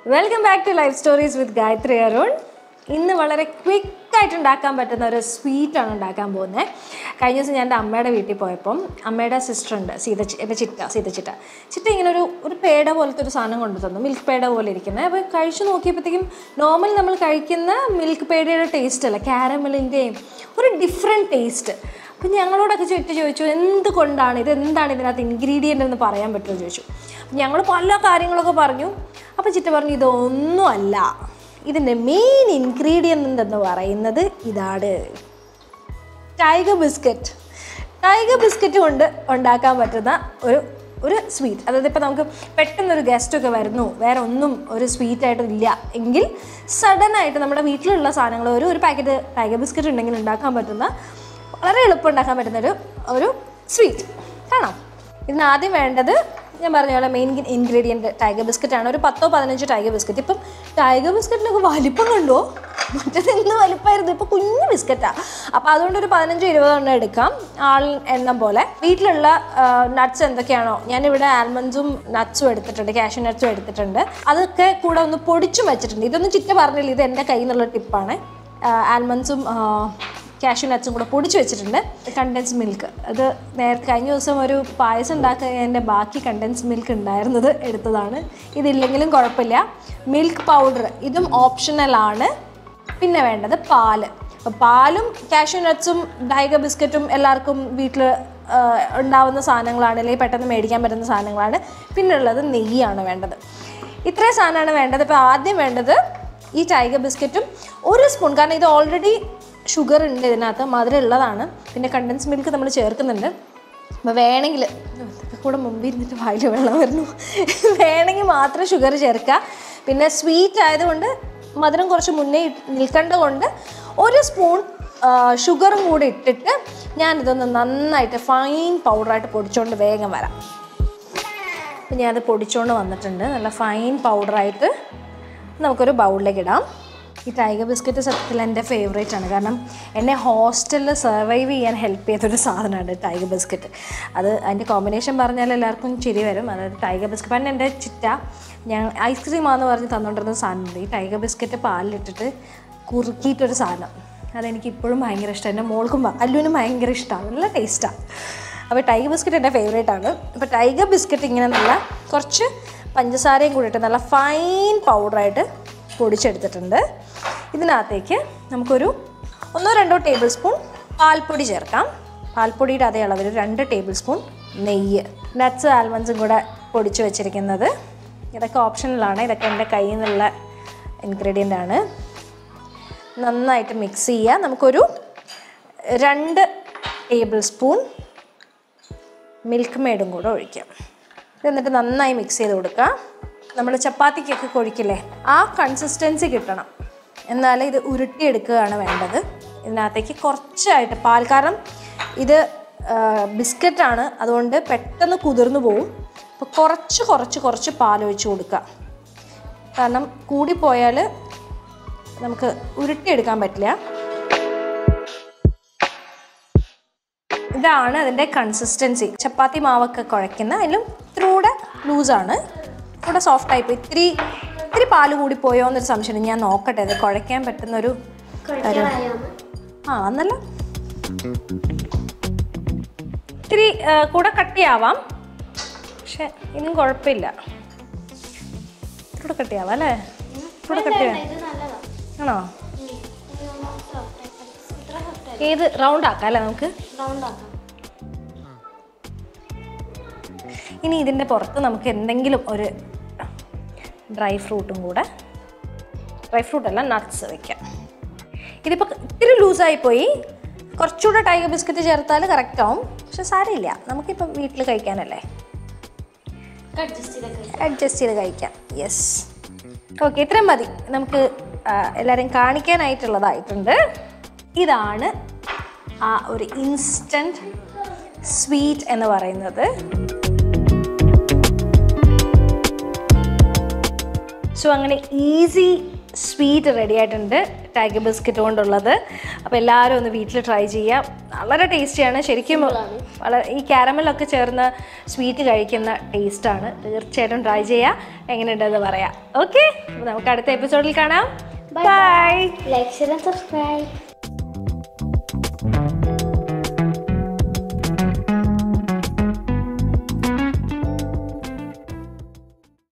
welcome back to life stories with Gayathri Arun ഇന്ന് വളരെ ക്വിക്കായിട്ട് ഉണ്ടാക്കാൻ പറ്റുന്ന ഒരു സ്വീറ്റാണ് ഉണ്ടാക്കാൻ പോകുന്നത് കഴിഞ്ഞ ദിവസം ഞാൻ എൻ്റെ അമ്മയുടെ വീട്ടിൽ പോയപ്പം അമ്മയുടെ സിസ്റ്റർ ഉണ്ട് സീത ചി- എൻ്റെ ചിറ്റ സീത ചിറ്റ ചിറ്റ ഇങ്ങനെ ഒരു ഒരു പേട പോലത്തെ ഒരു സാധനം കൊണ്ടു തന്നു മിൽക്ക് പേട പോലെ ഇരിക്കുന്നത് അപ്പോൾ കഴിച്ചു നോക്കിയപ്പോഴത്തേക്കും നോർമൽ നമ്മൾ കഴിക്കുന്ന മിൽക്ക് പേടയുടെ ടേസ്റ്റ് അല്ല ക്യാരമലിൻ്റെയും ഒരു ഡിഫറെൻറ്റ് ടേസ്റ്റ് അപ്പം ഞങ്ങളോടൊക്കെ ചുറ്റി ചോദിച്ചു എന്തുകൊണ്ടാണ് ഇത് എന്താണ് ഇതിനകത്ത് ഇൻഗ്രീഡിയൻ്റ് എന്ന് പറയാൻ പറ്റുമോ ചോദിച്ചു അപ്പം ഞങ്ങൾ പല കാര്യങ്ങളൊക്കെ പറഞ്ഞു അപ്പോൾ ചിറ്റ പറഞ്ഞു ഇതൊന്നുമല്ല ഇതിൻ്റെ മെയിൻ ഇൻഗ്രീഡിയൻ്റ് എന്ന് പറയുന്നത് ഇതാണ് ടൈഗർ ബിസ്ക്കറ്റ് ടൈഗർ ബിസ്ക്കറ്റ് കൊണ്ട് ഉണ്ടാക്കാൻ പറ്റുന്ന ഒരു ഒരു സ്വീറ്റ് അതായത് ഇപ്പോൾ നമുക്ക് പെട്ടെന്നൊരു ഗസ്റ്റൊക്കെ വരുന്നു വേറെ ഒന്നും ഒരു സ്വീറ്റ് ആയിട്ട് ഇല്ല എങ്കിൽ സഡനായിട്ട് നമ്മുടെ വീട്ടിലുള്ള സാധനങ്ങൾ ഒരു ഒരു പാക്കറ്റ് ടൈഗർ ബിസ്ക്കറ്റ് ഉണ്ടെങ്കിൽ ഉണ്ടാക്കാൻ പറ്റുന്ന വളരെ എളുപ്പം ഉണ്ടാക്കാൻ പറ്റുന്ന ഒരു ഒരു സ്വീറ്റ് കാണാം ഇതിന് ആദ്യം വേണ്ടത് ഞാൻ പറഞ്ഞ പോലെ മെയിൻ ഇൻഗ്രീഡിയൻറ്റ് ടൈഗർ ബിസ്ക്കറ്റ് ആണ് ഒരു പത്തോ പതിനഞ്ചോ ടൈഗർ ബിസ്ക്കറ്റ് ഇപ്പം ടൈഗർ ബിസ്ക്കറ്റിനൊക്കെ വലിപ്പം കണ്ടോ മറ്റേത് എന്ത് വലിപ്പമായിരുന്നു ഇപ്പോൾ കുഞ്ഞു ബിസ്ക്കറ്റാണ് അപ്പോൾ അതുകൊണ്ട് ഒരു പതിനഞ്ചോ ഇരുപതോ എണ്ണം എടുക്കാം ആൾ എണ്ണം പോലെ വീട്ടിലുള്ള നട്ട്സ് എന്തൊക്കെയാണോ ഞാനിവിടെ ആൽമണ്ട്സും നട്ട്സും എടുത്തിട്ടുണ്ട് കാഷ്യൂ നട്ട്സും എടുത്തിട്ടുണ്ട് അതൊക്കെ കൂടെ ഒന്ന് പൊടിച്ചും വെച്ചിട്ടുണ്ട് ഇതൊന്നും ചിറ്റ പറഞ്ഞില്ല ഇത് എൻ്റെ കയ്യിൽ നിന്നുള്ള ടിപ്പാണ് ആൽമണ്ട്സും കാഷ്യൂ നട്ട്സും കൂടെ പൊടിച്ച് വെച്ചിട്ടുണ്ട് കണ്ടൻസ് മിൽക്ക് അത് നേരത്തെ കഴിഞ്ഞ ദിവസം ഒരു പായസം ഉണ്ടാക്കുന്നതിൻ്റെ ബാക്കി കണ്ടൻസ് മിൽക്ക് ഉണ്ടായിരുന്നത് എടുത്തതാണ് ഇതില്ലെങ്കിലും കുഴപ്പമില്ല മിൽക്ക് പൗഡർ ഇതും ഓപ്ഷണലാണ് പിന്നെ വേണ്ടത് പാല് അപ്പോൾ പാലും കാഷ്യൂ നട്ട്സും ഡൈഗ ബിസ്ക്കറ്റും എല്ലാവർക്കും വീട്ടിൽ ഉണ്ടാവുന്ന സാധനങ്ങളാണ് അല്ലെങ്കിൽ പെട്ടെന്ന് മേടിക്കാൻ പറ്റുന്ന സാധനങ്ങളാണ് പിന്നെ ഉള്ളത് നെയ്യാണ് വേണ്ടത് ഇത്രയും സാധനമാണ് വേണ്ടത് ഇപ്പോൾ ആദ്യം വേണ്ടത് ഈ ടൈഗർ ബിസ്ക്കറ്റും ഒരു സ്പൂൺ കാരണം ഇത് ഓൾറെഡി ഷുഗർ ഉണ്ട് ഇതിനകത്ത് മധുരം ഉള്ളതാണ് പിന്നെ കണ്ടൻസ് മിൽക്ക് നമ്മൾ ചേർക്കുന്നുണ്ട് അപ്പോൾ വേണമെങ്കിൽ ഇതൊക്കെ കൂടെ മുമ്പിൽ ഇരുന്നിട്ട് വായിൽ വെള്ളം വരുന്നു വേണമെങ്കിൽ മാത്രം ഷുഗർ ചേർക്കുക പിന്നെ സ്വീറ്റ് ആയതുകൊണ്ട് മധുരം കുറച്ച് മുന്നേ ഇട്ട് നിൽക്കേണ്ടത് കൊണ്ട് ഒരു സ്പൂൺ ഷുഗറും കൂടി ഇട്ടിട്ട് ഞാനിതൊന്ന് നന്നായിട്ട് ഫൈൻ പൗഡറായിട്ട് പൊടിച്ചുകൊണ്ട് വേഗം വരാം അപ്പം ഞാനത് പൊടിച്ചുകൊണ്ട് വന്നിട്ടുണ്ട് നല്ല ഫൈൻ പൗഡറായിട്ട് നമുക്കൊരു ബൗളിലേക്ക് ഇടാം ഈ ടൈഗർ ബിസ്ക്കറ്റ് സത്യത്തിൽ എൻ്റെ ഫേവറേറ്റ് ആണ് കാരണം എന്നെ ഹോസ്റ്റലിൽ സർവൈവ് ചെയ്യാൻ ഹെൽപ്പ് ചെയ്തൊരു സാധനമാണ് ടൈഗർ ബിസ്ക്കറ്റ് അത് അതിൻ്റെ കോമ്പിനേഷൻ പറഞ്ഞാൽ എല്ലാവർക്കും ചിരി വരും അതായത് ടൈഗർ ബിസ്ക്കറ്റ് പണ്ട് എൻ്റെ ചിറ്റ ഞാൻ ഐസ്ക്രീമാന്ന് പറഞ്ഞ് തന്നുകൊണ്ടിരുന്ന സാധനമുണ്ട് ഈ ടൈഗർ ബിസ്ക്കറ്റ് പാലിലിട്ടിട്ട് കുറുക്കിയിട്ടൊരു സാധനം അതെനിക്ക് ഇപ്പോഴും ഭയങ്കര ഇഷ്ടമാണ് എൻ്റെ മോൾക്കും ഭ- അല്ലുവിനും ഭയങ്കര ഇഷ്ടമാണ് നല്ല ടേസ്റ്റാണ് അപ്പോൾ ടൈഗർ ബിസ്ക്കറ്റ് എൻ്റെ ഫേവറേറ്റ് ആണ് അപ്പോൾ ടൈഗർ ബിസ്ക്കറ്റ് ഇങ്ങനെ നല്ല കുറച്ച് പഞ്ചസാരയും കൂടി ഇട്ട് നല്ല ഫൈൻ പൗഡറായിട്ട് പൊടിച്ചെടുത്തിട്ടുണ്ട് ഇതിനകത്തേക്ക് നമുക്കൊരു ഒന്നോ രണ്ടോ ടേബിൾ സ്പൂൺ പാൽപ്പൊടി ചേർക്കാം പാൽപ്പൊടിയുടെ അതേ അളവിൽ രണ്ട് ടേബിൾ സ്പൂൺ നെയ്യ് നട്ട്സ് ആൽമണ്ട്സും കൂടെ പൊടിച്ച് വെച്ചിരിക്കുന്നത് ഇതൊക്കെ ഓപ്ഷണലാണ് ഇതൊക്കെ എൻ്റെ കയ്യിൽ നിന്നുള്ള ഇൻഗ്രീഡിയൻ്റ് ആണ് നന്നായിട്ട് മിക്സ് ചെയ്യുക നമുക്കൊരു രണ്ട് ടേബിൾ സ്പൂൺ മിൽക്ക് മേഡും കൂടെ ഒഴിക്കാം ഇത് എന്നിട്ട് നന്നായി മിക്സ് ചെയ്ത് കൊടുക്കുക നമ്മൾ ചപ്പാത്തിക്കൊക്കെ കൊഴിക്കില്ലേ ആ കൺസിസ്റ്റൻസി കിട്ടണം എന്നാലേ ഇത് ഉരുട്ടിയെടുക്കുകയാണ് വേണ്ടത് ഇതിനകത്തേക്ക് കുറച്ചായിട്ട് പാൽ കാരണം ഇത് ബിസ്ക്കറ്റാണ് അതുകൊണ്ട് പെട്ടെന്ന് കുതിർന്നു പോവും അപ്പോൾ കുറച്ച് കുറച്ച് കുറച്ച് പാൽ ഒഴിച്ച് കൊടുക്കുക കാരണം കൂടിപ്പോയാൽ നമുക്ക് ഉരുട്ടിയെടുക്കാൻ പറ്റില്ല ഇതാണ് അതിൻ്റെ കൺസിസ്റ്റൻസി ചപ്പാത്തി മാവൊക്കെ കുഴയ്ക്കുന്ന അതിലും ഇത്തിരി കൂടെ ലൂസാണ് കൂടെ സോഫ്റ്റ് ആയിപ്പോയി ഇത്തിരി ഇത്തിരി പാല് കൂടി പോയോ എന്നൊരു സംശയം ഞാൻ നോക്കട്ടെ ഇത് കുഴയ്ക്കാൻ പറ്റുന്നൊരു ഒരു ആ എന്നല്ല ഇത്തിരി ആ, കൂടെ കട്ടിയാവാം പക്ഷെ ഇന്നും കുഴപ്പമില്ല ഇത്തിരി കൂടെ കട്ടിയാവാം അല്ലേ കൂടെ കട്ടിയാവാം ഇത് നല്ലതാ ആണോ ഇത്ര സോഫ്റ്റ് ഏത് റൗണ്ട് ആക്കാം അല്ലേ നമുക്ക് റൗണ്ട് ആക്കാം ഇനി ഇതിൻ്റെ പുറത്ത് നമുക്ക് എന്തെങ്കിലും ഒരു ഡ്രൈ ഫ്രൂട്ടും കൂടെ ഡ്രൈ ഫ്രൂട്ട് അല്ല നട്ട്സ് വെക്കാം ഇതിപ്പോൾ ഇത്തിരി ലൂസായി പോയി കുറച്ചുകൂടെ ടൈഗർ ബിസ്ക്കറ്റ് ചേർത്താൽ കറക്റ്റ് ആവും പക്ഷെ സാരമില്ല നമുക്കിപ്പോൾ വീട്ടിൽ കഴിക്കാനല്ലേ അഡ്ജസ്റ്റ് ചെയ്തൊക്കെ അഡ്ജസ്റ്റ് ചെയ്ത് കഴിക്കാം യെസ് ഓക്കെ ഇത്രയും മതി നമുക്ക് ആ, എല്ലാവരെയും കാണിക്കാനായിട്ടുള്ളതായിട്ടുണ്ട് ഇതാണ് ആ ഒരു ഇൻസ്റ്റൻറ്റ് സ്വീറ്റ് എന്ന് പറയുന്നത് സോ അങ്ങനെ ഈസി സ്വീറ്റ് റെഡി ആയിട്ടുണ്ട് ടൈഗർ ബിസ്ക്കറ്റ് കൊണ്ടുള്ളത് അപ്പോൾ എല്ലാവരും ഒന്ന് വീട്ടിൽ ട്രൈ ചെയ്യുക വളരെ ടേസ്റ്റിയാണ് ശരിക്കും വളരെ ഈ കാരമലൊക്കെ ചേർന്ന് സ്വീറ്റ് കഴിക്കുന്ന ടേസ്റ്റാണ് തീർച്ചയായിട്ടും ട്രൈ ചെയ്യുക എങ്ങനെയുണ്ടെന്ന് പറയാം ഓക്കെ അപ്പോൾ നമുക്ക് അടുത്ത എപ്പിസോഡിൽ കാണാം ബൈ ലൈക്ക് ഷെയർ സബ്സ്ക്രൈബ്